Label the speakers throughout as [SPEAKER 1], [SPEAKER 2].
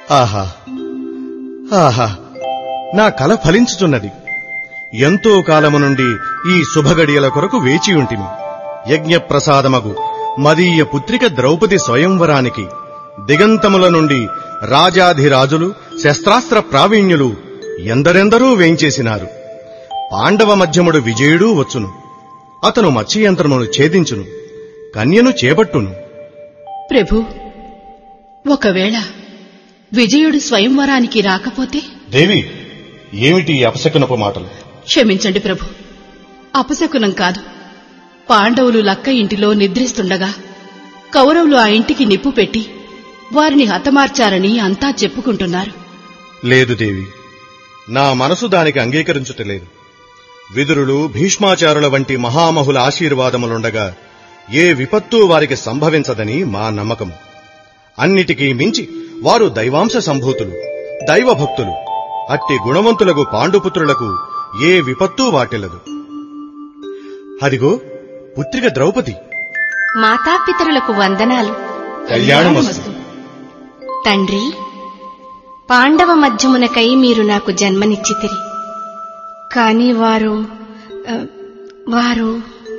[SPEAKER 1] ఆహా ఆహా నా కల ఫలించుచున్నది ఎంతో కాలము నుండి ఈ శుభగడియల కొరకు వేచి ఉంటిమి యజ్ఞప్రసాదమగు మదీయ పుత్రిక ద్రౌపది స్వయంవరానికి దిగంతముల నుండి రాజాధిరాజులు శస్త్రాస్త్ర ప్రావీణ్యులు ఎందరెందరూ వేంచేసినారు పాండవ మధ్యముడు విజయుడూ వచ్చును అతను మత్స్యయంత్రమును ఛేదించును కన్యను చేపట్టును
[SPEAKER 2] ప్రభు ఒకవేళ విజయుడు స్వయంవరానికి రాకపోతే
[SPEAKER 1] దేవి ఏమిటి ఈ అపశకునపు మాటలు
[SPEAKER 2] క్షమించండి ప్రభు అపశకునం కాదు పాండవులు లక్క ఇంటిలో నిద్రిస్తుండగా కౌరవులు ఆ ఇంటికి నిప్పు పెట్టి వారిని హతమార్చారని అంతా చెప్పుకుంటున్నారు
[SPEAKER 1] లేదు దేవి నా మనసు దానికి అంగీకరించుటలేదు విదురులు భీష్మాచారుల వంటి మహామహుల ఆశీర్వాదములుండగా ఏ విపత్తు వారికి సంభవించదని మా నమ్మకం అన్నిటికీ మించి వారు దైవాంశ సంభూతులు దైవభక్తులు అట్టి గుణవంతులకు పాండుపుత్రులకు ఏ విపత్తు వాటిల్లదు అదిగో పుత్రిక ద్రౌపది
[SPEAKER 3] మాతాపితరులకు వందనాలు
[SPEAKER 1] కళ్యాణమస్తు
[SPEAKER 3] తండ్రి పాండవ మధ్యమునకై మీరు నాకు జన్మనిచ్చితిరి కాని వారు ఆ, వారు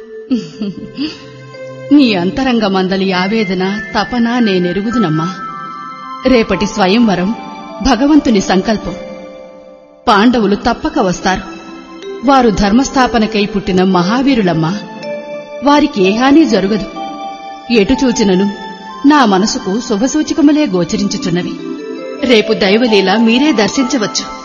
[SPEAKER 2] నీ అంతరంగమందలి ఆవేదన తపన నేనెరుగుదునమ్మా రేపటి స్వయంవరం భగవంతుని సంకల్పం పాండవులు తప్పక వస్తారు వారు ధర్మస్థాపనకై పుట్టిన మహావీరులమ్మా వారికి ఏ హాని జరుగదు ఎటు చూచినను నా మనసుకు శుభసూచకములే గోచరించుచున్నవి రేపు దైవలీల మీరే దర్శించవచ్చు